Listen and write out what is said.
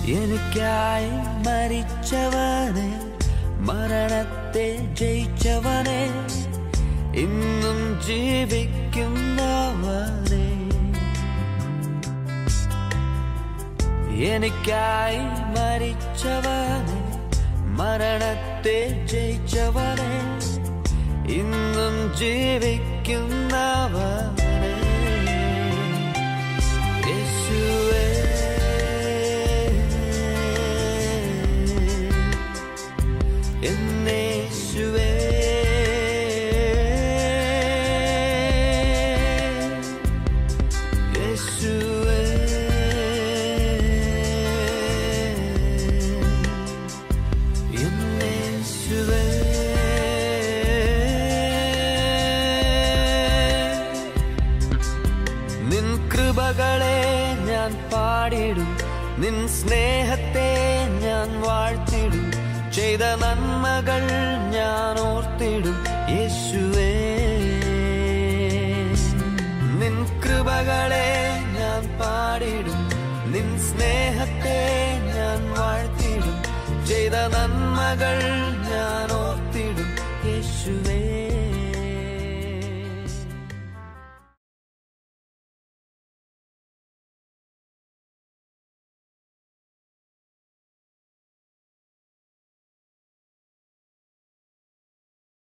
എനിക്കായി മരിച്ചവനെ മരണത്തെ ജയിച്ചവനെ ഇന്നും ജീവിക്കുന്നവനെ എനിക്കായി മരിച്ചവനെ മരണത്തെ ജയിച്ചവനെ ഇന്നും ജീവിക്കുന്നവനെ യേശുവേ എന്നേശുവേ യേശുവേ എന്നേശുവേ നിൻ കൃപകളെ ഞാൻ പാടിടും നിൻ സ്നേഹത്തെ ഞാൻ വാഴ്ത്തിടും ചെയ്ത നന്മകൾ ഞാൻ ഓർത്തിടും യേശുവേ നിൻ കൃപകളെ ഞാൻ പാടിടും നിൻ സ്നേഹത്തെ ഞാൻ വാഴ്ത്തിടും ചെയ്ത നന്മകൾ ഞാൻ ഓർത്തിടും യേശുവേ